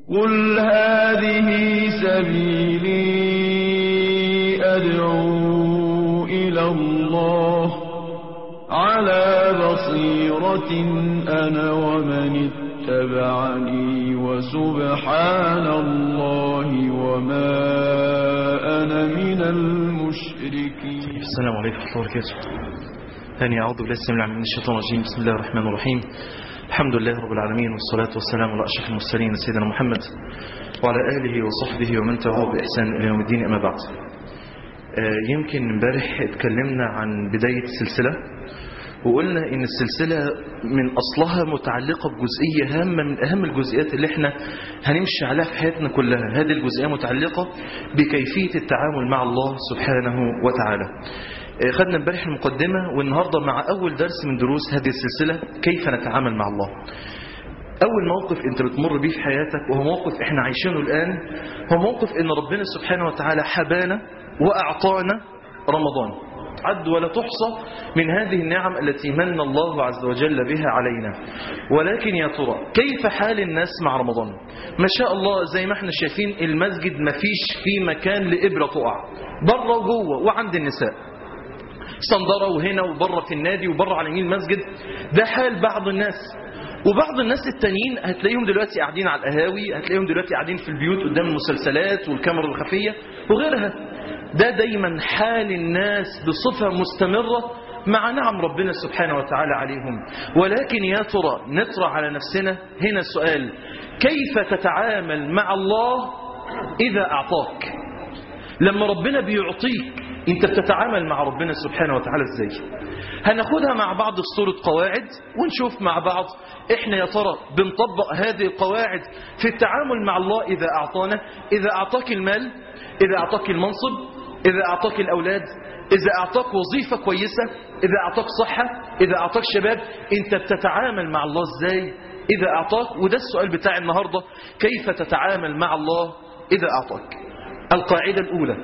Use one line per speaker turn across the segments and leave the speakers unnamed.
قل هذه سبيلي أدعو إلى الله على بصيرة أنا ومن اتبعني وسبحان الله وما أنا من المشركين
السلام عليكم ورحمة الله وبركاته ثاني أعوذ بالله السميع العليم من الشيطان الرجيم بسم الله الرحمن الرحيم الحمد لله رب العالمين والصلاة والسلام على أشرف المرسلين سيدنا محمد وعلى آله وصحبه ومن تبعه بإحسان إلى يوم الدين أما بعد آه، يمكن امبارح اتكلمنا عن بداية السلسلة وقلنا ان السلسلة من اصلها متعلقة بجزئية هامة من اهم الجزئيات اللي احنا هنمشي عليها في حياتنا كلها هذه الجزئية متعلقة بكيفية التعامل مع الله سبحانه وتعالى آه، خدنا امبارح المقدمة والنهاردة مع اول درس من دروس هذه السلسلة كيف نتعامل مع الله أول موقف أنت بتمر بيه في حياتك وهو موقف إحنا عايشينه الآن هو موقف إن ربنا سبحانه وتعالى حبانا وأعطانا رمضان عد ولا تحصى من هذه النعم التي من الله عز وجل بها علينا ولكن يا ترى كيف حال الناس مع رمضان ما شاء الله زي ما احنا شايفين المسجد ما فيش فيه مكان لإبرة تقع بره وجوه وعند النساء صندرة وهنا وبره في النادي وبره على يمين المسجد ده حال بعض الناس وبعض الناس التانيين هتلاقيهم دلوقتي قاعدين على القهاوي هتلاقيهم دلوقتي قاعدين في البيوت قدام المسلسلات والكاميرا الخفية وغيرها ده دايما حال الناس بصفة مستمرة مع نعم ربنا سبحانه وتعالى عليهم ولكن يا ترى نطرح على نفسنا هنا السؤال كيف تتعامل مع الله إذا أعطاك لما ربنا بيعطيك انت بتتعامل مع ربنا سبحانه وتعالى ازاي هناخدها مع بعض في صورة قواعد ونشوف مع بعض احنا يا ترى بنطبق هذه القواعد في التعامل مع الله اذا اعطانا اذا اعطاك المال اذا اعطاك المنصب اذا اعطاك الاولاد اذا اعطاك وظيفة كويسة اذا اعطاك صحة اذا اعطاك شباب انت بتتعامل مع الله ازاي اذا اعطاك وده السؤال بتاع النهاردة كيف تتعامل مع الله اذا اعطاك القاعدة الاولى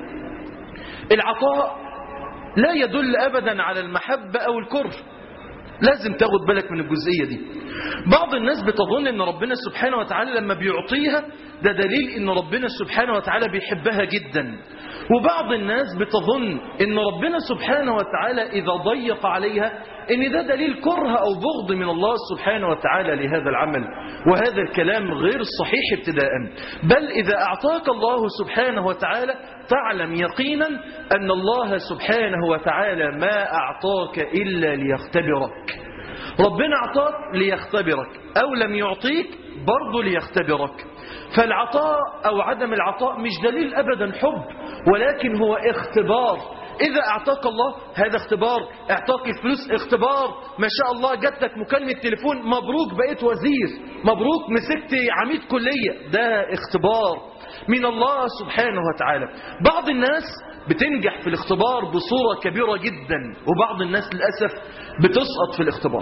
العطاء لا يدل أبدا على المحبة أو الكره لازم تاخد بالك من الجزئية دي بعض الناس بتظن ان ربنا سبحانه وتعالى لما بيعطيها ده دليل ان ربنا سبحانه وتعالى بيحبها جدا وبعض الناس بتظن ان ربنا سبحانه وتعالى اذا ضيق عليها ان ده دليل كره او بغض من الله سبحانه وتعالى لهذا العمل وهذا الكلام غير صحيح ابتداء بل اذا اعطاك الله سبحانه وتعالى تعلم يقينا ان الله سبحانه وتعالى ما اعطاك الا ليختبرك ربنا اعطاك ليختبرك او لم يعطيك برضه ليختبرك فالعطاء او عدم العطاء مش دليل ابدا حب ولكن هو اختبار إذا أعطاك الله هذا اختبار أعطاك الفلوس اختبار ما شاء الله جاتك مكالمة تليفون مبروك بقيت وزير مبروك مسكت عميد كلية ده اختبار من الله سبحانه وتعالى بعض الناس بتنجح في الاختبار بصورة كبيرة جدا وبعض الناس للأسف بتسقط في الاختبار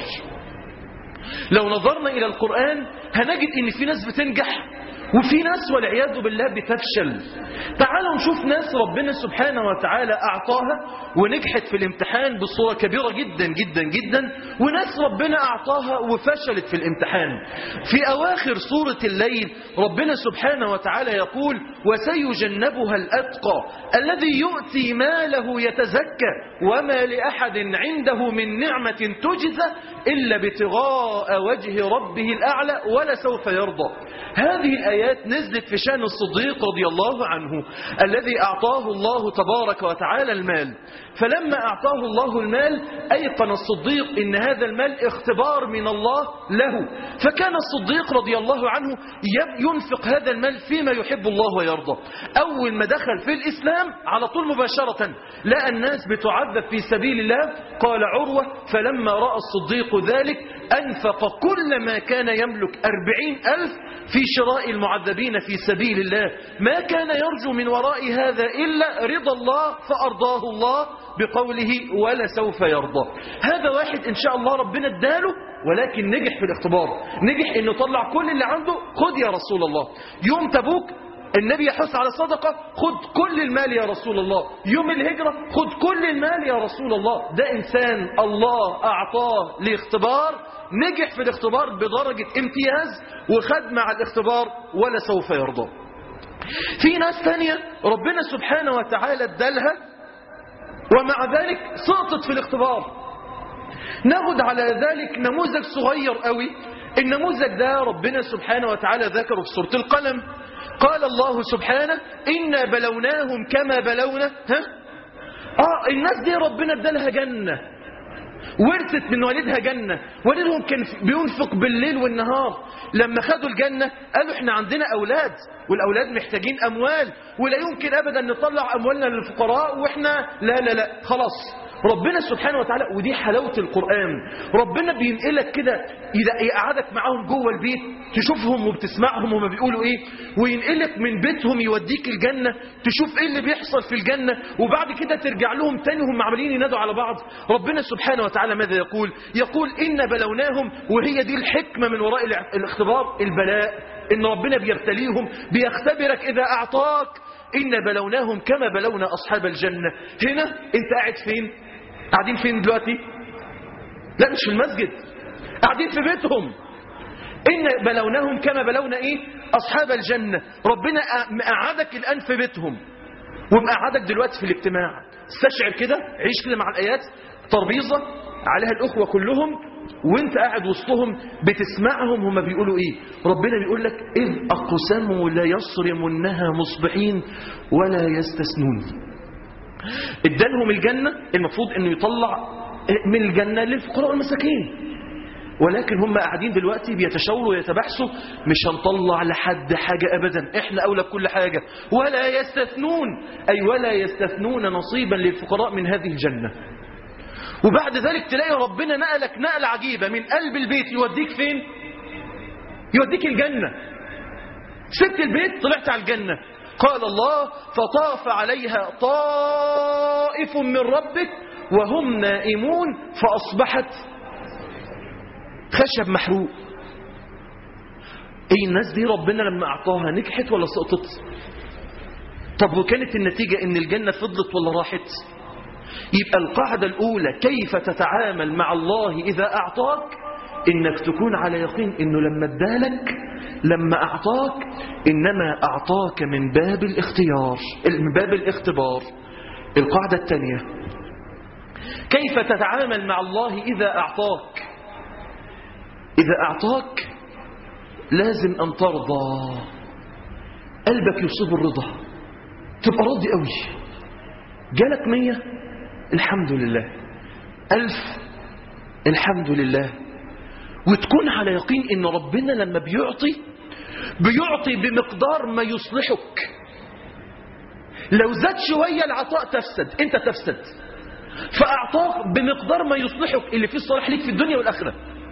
لو نظرنا إلى القرآن هنجد إن في ناس بتنجح وفي ناس والعياذ بالله بتفشل تعالوا نشوف ناس ربنا سبحانه وتعالى أعطاها ونجحت في الامتحان بصورة كبيرة جدا جدا جدا وناس ربنا أعطاها وفشلت في الامتحان في أواخر سورة الليل ربنا سبحانه وتعالى يقول وسيجنبها الأتقى الذي يؤتي ماله يتزكى وما لأحد عنده من نعمة تجزى إلا ابتغاء وجه ربه الأعلى ولا سوف يرضى هذه الآيات نزلت في شأن الصديق رضي الله عنه الذي أعطاه الله تبارك وتعالى المال فلما أعطاه الله المال أيقن الصديق إن هذا المال اختبار من الله له فكان الصديق رضي الله عنه ينفق هذا المال فيما يحب الله ويرضى أول ما دخل في الإسلام على طول مباشرة لقى الناس بتعذب في سبيل الله قال عروة فلما رأى الصديق ذلك أنفق كل ما كان يملك أربعين ألف في شراء المعذبين في سبيل الله ما كان يرجو من وراء هذا إلا رضا الله فأرضاه الله بقوله ولا سوف يرضى هذا واحد إن شاء الله ربنا اداله ولكن نجح في الاختبار نجح انه طلع كل اللي عنده خد يا رسول الله يوم تبوك النبي يحث على صدقة خد كل المال يا رسول الله يوم الهجرة خد كل المال يا رسول الله ده إنسان الله أعطاه لاختبار نجح في الاختبار بدرجة امتياز وخد مع الاختبار ولا سوف يرضى في ناس تانية ربنا سبحانه وتعالى ادالها ومع ذلك سقطت في الاختبار ناخد على ذلك نموذج صغير قوي النموذج ده ربنا سبحانه وتعالى ذكره في سورة القلم قال الله سبحانه إنا بلوناهم كما بلونا ها؟ آه الناس دي ربنا ادالها جنة ورثت من والدها جنة والدهم كان بينفق بالليل والنهار لما خدوا الجنة قالوا احنا عندنا أولاد والأولاد محتاجين أموال ولا يمكن أبدا نطلع أموالنا للفقراء وإحنا لا لا لا خلاص ربنا سبحانه وتعالى ودي حلاوة القرآن ربنا بينقلك كده إذا يقعدك معاهم جوه البيت تشوفهم وبتسمعهم هما بيقولوا إيه وينقلك من بيتهم يوديك الجنة تشوف إيه اللي بيحصل في الجنة وبعد كده ترجع لهم تاني هم عمالين ينادوا على بعض ربنا سبحانه وتعالى ماذا يقول يقول إن بلوناهم وهي دي الحكمة من وراء الاختبار البلاء إن ربنا بيبتليهم بيختبرك إذا أعطاك إن بلوناهم كما بلونا أصحاب الجنة هنا أنت قاعد فين قاعدين فين دلوقتي لا مش في المسجد قاعدين في بيتهم إن بلوناهم كما بلونا إيه أصحاب الجنة ربنا مقعدك الآن في بيتهم ومقعدك دلوقتي في الاجتماع استشعر كده عيش كده مع الآيات تربيزة عليها الأخوة كلهم وانت قاعد وسطهم بتسمعهم هما بيقولوا ايه ربنا بيقول لك اذ اقسموا لا يصرمنها مصبحين ولا يستثنون ادالهم الجنة المفروض انه يطلع من الجنة للفقراء والمساكين ولكن هم قاعدين دلوقتي بيتشاوروا ويتبحثوا مش هنطلع لحد حاجة أبدا احنا أولى بكل حاجة ولا يستثنون أي ولا يستثنون نصيبا للفقراء من هذه الجنة وبعد ذلك تلاقي ربنا نقلك نقلة عجيبة من قلب البيت يوديك فين يوديك الجنة سبت البيت طلعت على الجنة قال الله فطاف عليها طائف من ربك وهم نائمون فأصبحت خشب محروق ايه الناس دي ربنا لما اعطاها نجحت ولا سقطت طب وكانت النتيجة ان الجنة فضلت ولا راحت يبقى القاعدة الأولى كيف تتعامل مع الله إذا أعطاك إنك تكون على يقين إنه لما ادالك لما أعطاك إنما أعطاك من باب الاختيار من باب الاختبار القاعدة الثانية كيف تتعامل مع الله إذا أعطاك إذا أعطاك لازم أن ترضى قلبك يصيب الرضا تبقى راضي قوي جالك مية الحمد لله ألف الحمد لله وتكون على يقين إن ربنا لما بيعطي بيعطي بمقدار ما يصلحك لو زاد شوية العطاء تفسد انت تفسد فأعطاك بمقدار ما يصلحك اللي فيه الصلاح ليك في الدنيا والآخرة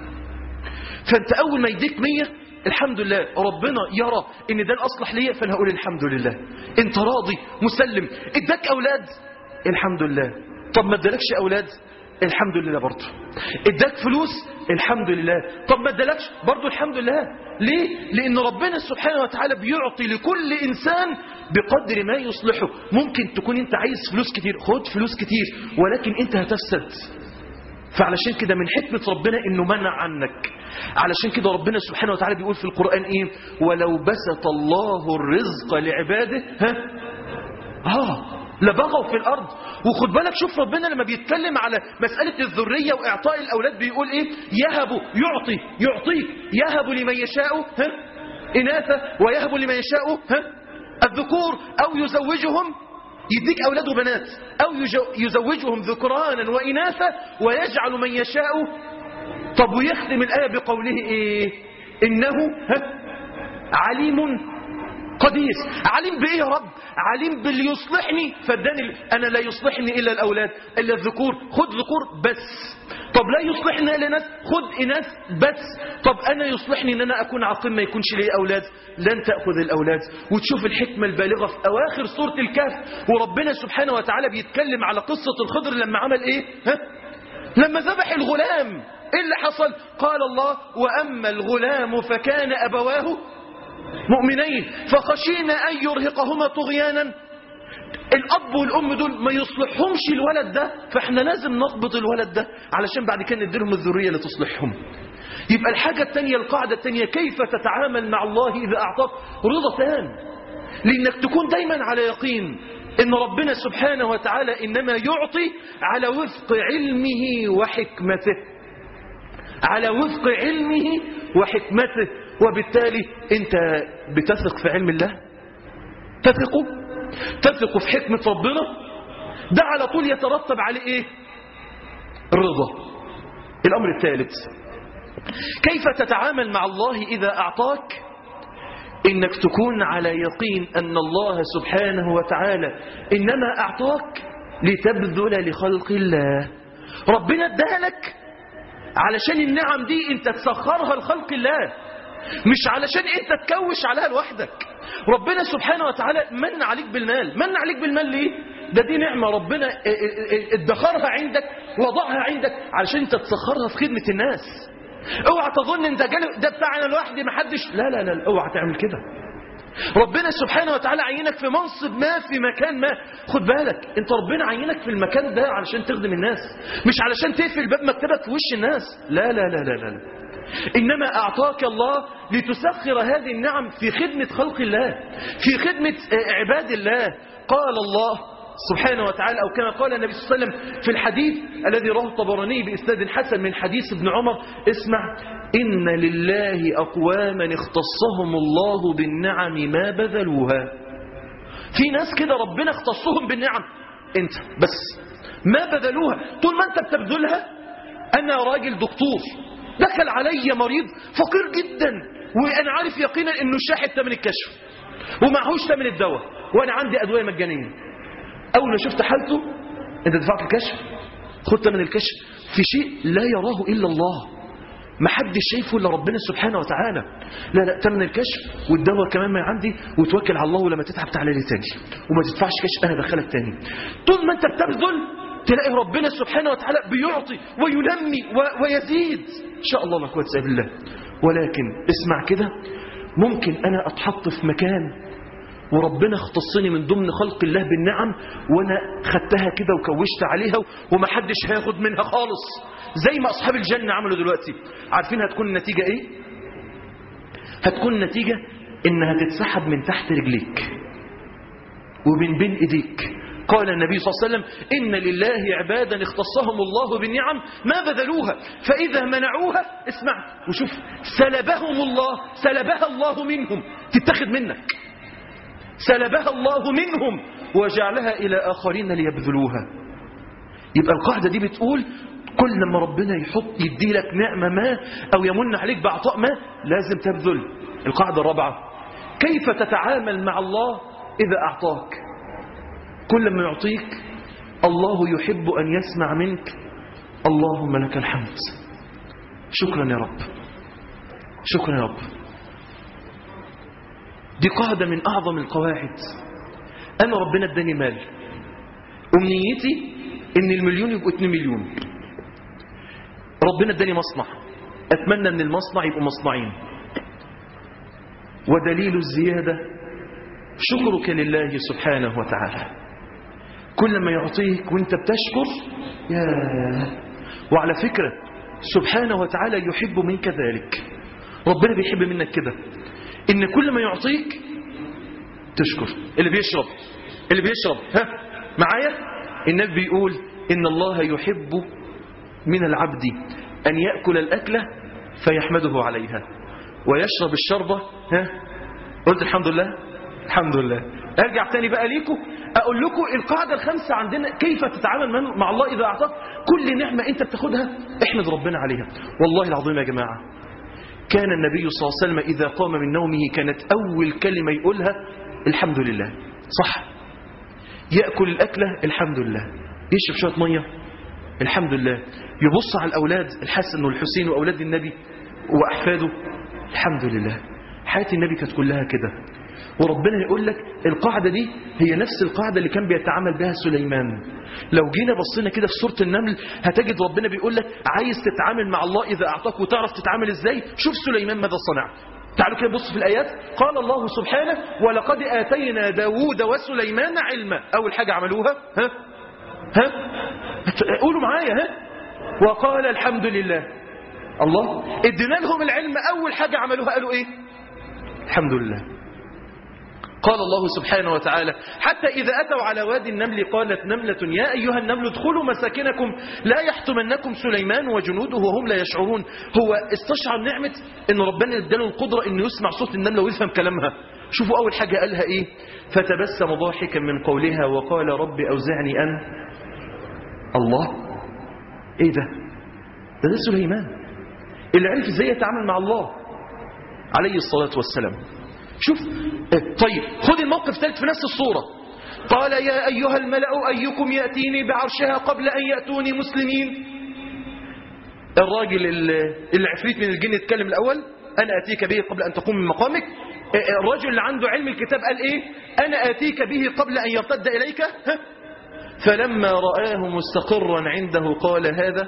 فانت أول ما يديك مية الحمد لله ربنا يرى ان ده الأصلح ليا فانا هقول الحمد لله انت راضي مسلم اداك أولاد الحمد لله طب ما ادالكش أولاد الحمد لله برضه اداك فلوس الحمد لله طب ما ادالكش برضه الحمد لله ليه لان ربنا سبحانه وتعالى بيعطي لكل انسان بقدر ما يصلحه ممكن تكون انت عايز فلوس كتير خد فلوس كتير ولكن انت هتفسد فعلشان كده من حكمة ربنا انه منع عنك علشان كده ربنا سبحانه وتعالى بيقول في القرآن ايه ولو بسط الله الرزق لعباده ها اه لبغوا في الأرض وخد بالك شوف ربنا لما بيتكلم على مسألة الذرية وإعطاء الأولاد بيقول إيه يهب يعطي يعطيك يهب لمن يشاء ها إناثا ويهب لمن يشاء ها الذكور أو يزوجهم يديك أولاد وبنات أو يزوجهم ذكرانا وإناثا ويجعل من يشاء طب ويختم الآية بقوله إيه إنه ها عليم قدير عليم بإيه يا رب عليم باللي يصلحني فاداني أنا لا يصلحني إلا الأولاد إلا الذكور خد ذكور بس طب لا يصلحني إلا ناس خد إناث بس طب أنا يصلحني إن أنا أكون عقيم ما يكونش لي أولاد لن تأخذ الأولاد وتشوف الحكمة البالغة في أواخر سورة الكهف وربنا سبحانه وتعالى بيتكلم على قصة الخضر لما عمل إيه ها؟ لما ذبح الغلام إيه اللي حصل قال الله وأما الغلام فكان أبواه مؤمنين فخشينا أن يرهقهما طغيانا الأب والأم دول ما يصلحهمش الولد ده فإحنا لازم نضبط الولد ده علشان بعد كده نديلهم الذرية اللي تصلحهم يبقى الحاجة التانية القاعدة التانية كيف تتعامل مع الله إذا أعطاك رضا تام لأنك تكون دايما على يقين إن ربنا سبحانه وتعالى إنما يعطي على وفق علمه وحكمته على وفق علمه وحكمته وبالتالي أنت بتثق في علم الله تثق تثق في حكمة ربنا ده على طول يترتب عليه إيه الرضا الأمر الثالث كيف تتعامل مع الله إذا أعطاك إنك تكون على يقين أن الله سبحانه وتعالى إنما أعطاك لتبذل لخلق الله ربنا ادالك علشان النعم دي انت تسخرها لخلق الله مش علشان انت تكوش عليها لوحدك ربنا سبحانه وتعالى من عليك بالمال من عليك بالمال ليه ده دي نعمة ربنا ادخرها عندك وضعها عندك علشان انت تسخرها في خدمة الناس اوعى تظن ان ده ده بتاعنا لوحدي ما حدش لا لا لا اوعى تعمل كده ربنا سبحانه وتعالى عينك في منصب ما في مكان ما خد بالك انت ربنا عينك في المكان ده علشان تخدم الناس مش علشان تقفل باب مكتبك في وش الناس لا لا لا لا لا إنما أعطاك الله لتسخر هذه النعم في خدمة خلق الله في خدمة عباد الله قال الله سبحانه وتعالى أو كما قال النبي صلى الله عليه وسلم في الحديث الذي رواه الطبراني بإسناد حسن من حديث ابن عمر اسمع إن لله أقواما اختصهم الله بالنعم ما بذلوها في ناس كده ربنا اختصهم بالنعم انت بس ما بذلوها طول ما انت بتبذلها أنا راجل دكتور دخل علي مريض فقير جدا وأنا عارف يقينا أنه شاحب ثمن الكشف ومعهوش ثمن الدواء وأنا عندي أدوية مجانية أول ما شفت حالته أنت دفعت الكشف خد ثمن الكشف في شيء لا يراه إلا الله ما حدش شايفه الا ربنا سبحانه وتعالى لا لا ثمن الكشف والدواء كمان ما عندي وتوكل على الله ولما تتعب تعالى لي تاني وما تدفعش كشف انا ادخلك تاني طول ما انت بتبذل تلاقي ربنا سبحانه وتعالى بيعطي وينمي و... ويزيد ان شاء الله لا قوه الا بالله ولكن اسمع كده ممكن انا اتحط في مكان وربنا اختصني من ضمن خلق الله بالنعم وانا خدتها كده وكوشت عليها ومحدش هياخد منها خالص زي ما اصحاب الجنه عملوا دلوقتي عارفين هتكون النتيجه ايه هتكون النتيجه انها تتسحب من تحت رجليك ومن بين ايديك قال النبي صلى الله عليه وسلم إن لله عبادا اختصهم الله بالنعم ما بذلوها فإذا منعوها اسمع وشوف سلبهم الله سلبها الله منهم تتخذ منك سلبها الله منهم وجعلها إلى آخرين ليبذلوها يبقى القاعدة دي بتقول كل ما ربنا يحط يدي لك نعمة ما أو يمن عليك بعطاء ما لازم تبذل القاعدة الرابعة كيف تتعامل مع الله إذا أعطاك كل ما يعطيك الله يحب أن يسمع منك اللهم لك الحمد شكرا يا رب شكرا يا رب دي قاعدة من أعظم القواعد أنا ربنا اداني مال أمنيتي إن المليون يبقوا 2 مليون ربنا اداني مصنع أتمنى أن المصنع يبقوا مصنعين ودليل الزيادة شكرك لله سبحانه وتعالى كل ما يعطيك وانت بتشكر يا وعلى فكرة سبحانه وتعالى يحب منك ذلك ربنا بيحب منك كده ان كل ما يعطيك تشكر اللي بيشرب اللي بيشرب ها معايا النبي بيقول ان الله يحب من العبد ان يأكل الأكلة فيحمده عليها ويشرب الشربة ها قلت الحمد لله الحمد لله ارجع تاني بقى ليكم اقول لكم القاعدة الخامسة عندنا كيف تتعامل مع الله اذا اعطاك كل نعمة انت بتاخدها احمد ربنا عليها والله العظيم يا جماعة كان النبي صلى الله عليه وسلم إذا قام من نومه كانت أول كلمة يقولها الحمد لله صح يأكل الأكلة الحمد لله يشرب شوية مية الحمد لله يبص على الأولاد الحسن والحسين وأولاد النبي وأحفاده الحمد لله حياة النبي كانت كلها كده وربنا يقول لك القاعدة دي هي نفس القاعدة اللي كان بيتعامل بها سليمان لو جينا بصينا كده في سورة النمل هتجد ربنا بيقول لك عايز تتعامل مع الله إذا أعطاك وتعرف تتعامل إزاي شوف سليمان ماذا صنع تعالوا كده بص في الآيات قال الله سبحانه ولقد آتينا داوود وسليمان علما أول حاجة عملوها ها ها قولوا معايا ها وقال الحمد لله الله ادينا لهم العلم أول حاجة عملوها قالوا إيه الحمد لله قال الله سبحانه وتعالى حتى إذا أتوا على وادي النمل قالت نملة يا أيها النمل ادخلوا مساكنكم لا يحتمنكم سليمان وجنوده وهم لا يشعرون هو استشعر نعمة أن ربنا اداله القدرة أنه يسمع صوت النملة ويفهم كلامها شوفوا أول حاجة قالها إيه فتبسم ضاحكا من قولها وقال رب أوزعني أن الله إيه ده ده ده سليمان اللي عرف إزاي يتعامل مع الله عليه الصلاة والسلام شوف طيب خذ الموقف ثالث في نفس الصورة قال يا أيها الملأ أيكم يأتيني بعرشها قبل أن يأتوني مسلمين الراجل اللي عفريت من الجن يتكلم الأول أنا أتيك به قبل أن تقوم من مقامك الرجل اللي عنده علم الكتاب قال إيه أنا آتيك به قبل أن يرتد إليك فلما رآه مستقرا عنده قال هذا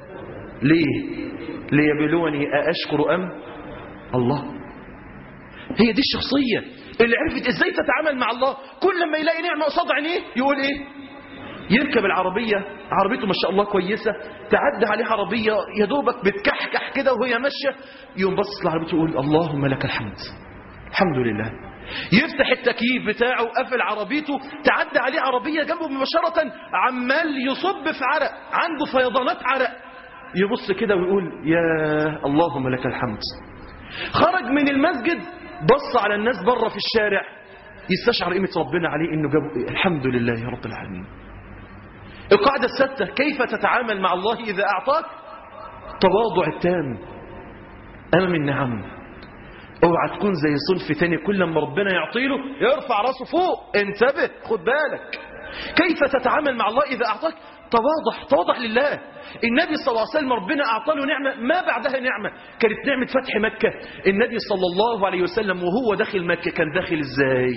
ليه ليبلوني أأشكر أم الله هي دي الشخصية اللي عرفت ازاي تتعامل مع الله كل ما يلاقي نعمة قصاد عينيه يقول ايه يركب العربية عربيته ما شاء الله كويسة تعدي عليه عربية يا دوبك بتكحكح كده وهي ماشية يقوم بص لعربيته يقول اللهم لك الحمد الحمد لله يفتح التكييف بتاعه قفل عربيته تعدي عليه عربية جنبه مباشرة عمال يصب في عرق عنده فيضانات عرق يبص كده ويقول يا اللهم لك الحمد خرج من المسجد بص على الناس بره في الشارع يستشعر قيمة ربنا عليه انه جابه الحمد لله يا رب العالمين القاعدة السادسة كيف تتعامل مع الله إذا أعطاك تواضع التام أمام النعم اوعى تكون زي صنف تاني كل ما ربنا يعطيله يرفع راسه فوق انتبه خد بالك كيف تتعامل مع الله إذا أعطاك تواضع تواضع لله النبي صلى الله عليه وسلم ربنا أعطى له نعمة ما بعدها نعمة كانت نعمة فتح مكة النبي صلى الله عليه وسلم وهو داخل مكة كان داخل ازاي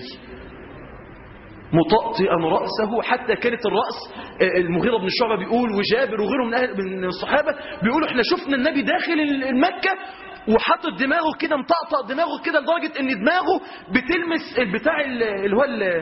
مطأطئا رأسه حتى كانت الرأس المغيرة بن الشعبة بيقول وجابر وغيره من, أهل من الصحابة بيقولوا احنا شفنا النبي داخل المكة وحاطط دماغه كده مطقطق دماغه كده لدرجة ان دماغه بتلمس البتاع اللي هو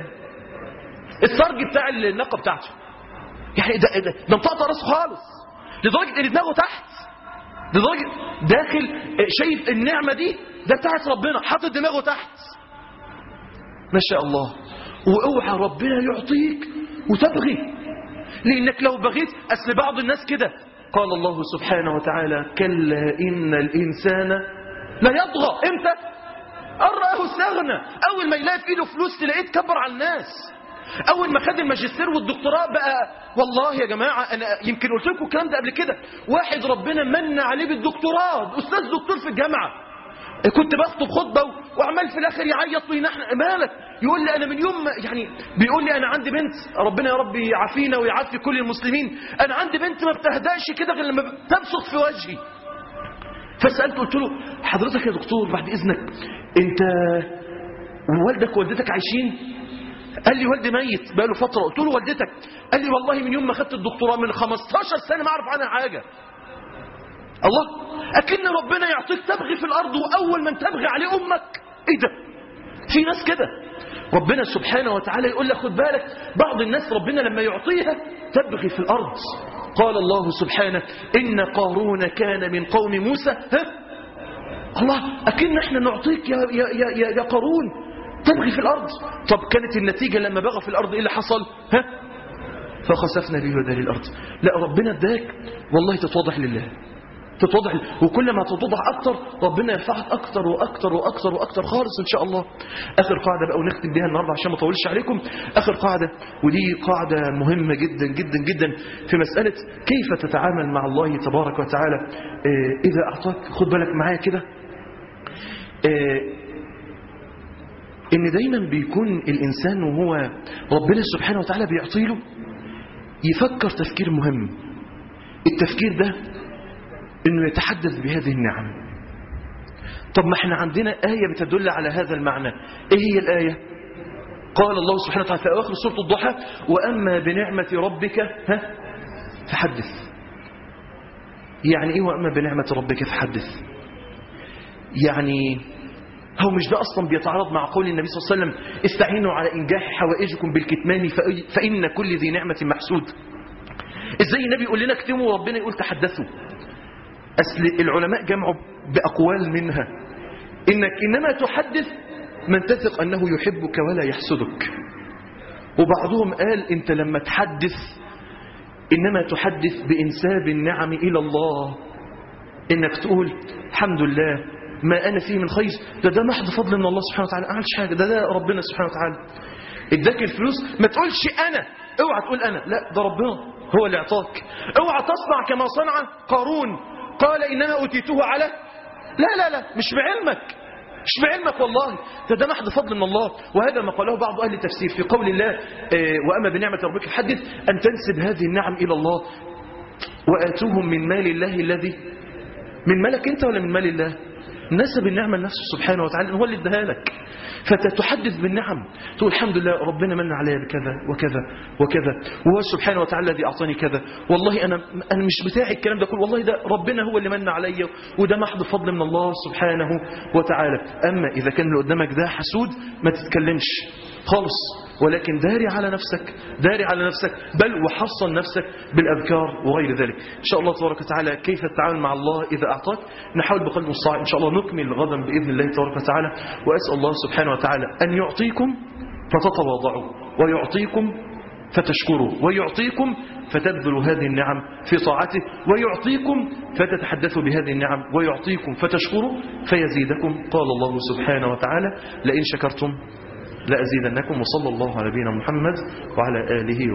السرج بتاع الناقة بتاعته يعني ده, ده, ده مطقطق راسه خالص لدرجة ان دماغه تحت لدرجة داخل شايف النعمة دي ده بتاعت ربنا حاطط دماغه تحت ما شاء الله واوعى ربنا يعطيك وتبغي لانك لو بغيت اصل بعض الناس كده قال الله سبحانه وتعالى كلا ان الانسان لا يطغى امتى ان راه استغنى اول ما يلاقي في ايده فلوس تلاقيه تكبر على الناس اول ما خد الماجستير والدكتوراه بقى والله يا جماعه انا يمكن قلت لكم الكلام ده قبل كده واحد ربنا من عليه بالدكتوراه استاذ دكتور في الجامعه كنت بخطب خطبه وعمال في الاخر يعيط وينحن مالك يقول لي انا من يوم يعني بيقول لي انا عندي بنت ربنا يا رب يعافينا ويعافي كل المسلمين انا عندي بنت ما بتهداش كده غير لما تبصق في وجهي فسالته قلت له حضرتك يا دكتور بعد اذنك انت والدك ووالدتك عايشين قال لي والدي ميت بقاله فتره قلت له والدتك قال لي والله من يوم ما خدت الدكتوراه من 15 سنه ما اعرف عنها حاجه الله أكن ربنا يعطيك تبغي في الأرض وأول من تبغي عليه أمك إيه ده في ناس كده ربنا سبحانه وتعالى يقول لك خد بالك بعض الناس ربنا لما يعطيها تبغي في الأرض قال الله سبحانه إن قارون كان من قوم موسى ها الله أكن احنا نعطيك يا, يا, يا, يا قارون تبغي في الأرض طب كانت النتيجة لما بغى في الأرض إيه اللي حصل ها فخسفنا به ودار الأرض لا ربنا اداك والله تتوضح لله تتوضح وكل ما تتوضح أكتر ربنا يرفعك أكتر وأكتر وأكتر وأكتر خالص إن شاء الله آخر قاعدة بقى ونختم بها النهاردة عشان ما أطولش عليكم آخر قاعدة ودي قاعدة مهمة جدا جدا جدا في مسألة كيف تتعامل مع الله تبارك وتعالى آه إذا أعطاك خد بالك معايا كده آه إن دايما بيكون الإنسان وهو ربنا سبحانه وتعالى بيعطيله يفكر تفكير مهم التفكير ده انه يتحدث بهذه النعم طب ما احنا عندنا آية بتدل على هذا المعنى ايه هي الآية قال الله سبحانه وتعالى في أواخر سورة الضحى وأما بنعمة ربك ها فحدث يعني ايه وأما بنعمة ربك فحدث يعني هو مش ده أصلا بيتعارض مع قول النبي صلى الله عليه وسلم استعينوا على إنجاح حوائجكم بالكتمان فإن كل ذي نعمة محسود ازاي النبي يقول لنا اكتموا وربنا يقول تحدثوا أصل العلماء جمعوا بأقوال منها إنك إنما تحدث من تثق أنه يحبك ولا يحسدك وبعضهم قال أنت لما تحدث إنما تحدث بإنساب النعم إلى الله إنك تقول الحمد لله ما أنا فيه من خير ده ده محض فضل من الله سبحانه وتعالى أعملش حاجة ده ده ربنا سبحانه وتعالى اداك الفلوس ما تقولش أنا اوعى تقول أنا لا ده ربنا هو اللي اعطاك اوعى تصنع كما صنع قارون قال إنما أوتيته على لا لا لا مش بعلمك مش بعلمك والله ده ده محض فضل من الله وهذا ما قاله بعض أهل التفسير في قول الله آه، وأما بنعمة ربك فحدث أن تنسب هذه النعم إلى الله وآتوهم من مال الله الذي من مالك أنت ولا من مال الله نسب النعمة لنفسه سبحانه وتعالى هو اللي اداها لك فتتحدث بالنعم تقول الحمد لله ربنا من علي بكذا وكذا وكذا وهو سبحانه وتعالى الذي أعطاني كذا والله أنا أنا مش بتاعي الكلام ده كله والله ده ربنا هو اللي من علي وده محض فضل من الله سبحانه وتعالى أما إذا كان اللي قدامك ده حسود ما تتكلمش خالص ولكن داري على نفسك داري على نفسك بل وحصن نفسك بالأذكار وغير ذلك إن شاء الله تبارك وتعالى كيف التعامل مع الله إذا أعطاك نحاول بقلب مستطاع إن شاء الله نكمل غدا بإذن الله تبارك وتعالى وأسأل الله سبحانه وتعالى أن يعطيكم فتتواضعوا ويعطيكم فتشكروا ويعطيكم فتبذلوا هذه النعم في طاعته ويعطيكم فتتحدثوا بهذه النعم ويعطيكم فتشكروا فيزيدكم قال الله سبحانه وتعالى لئن شكرتم لأزيدنكم وصلى الله على نبينا محمد وعلى آله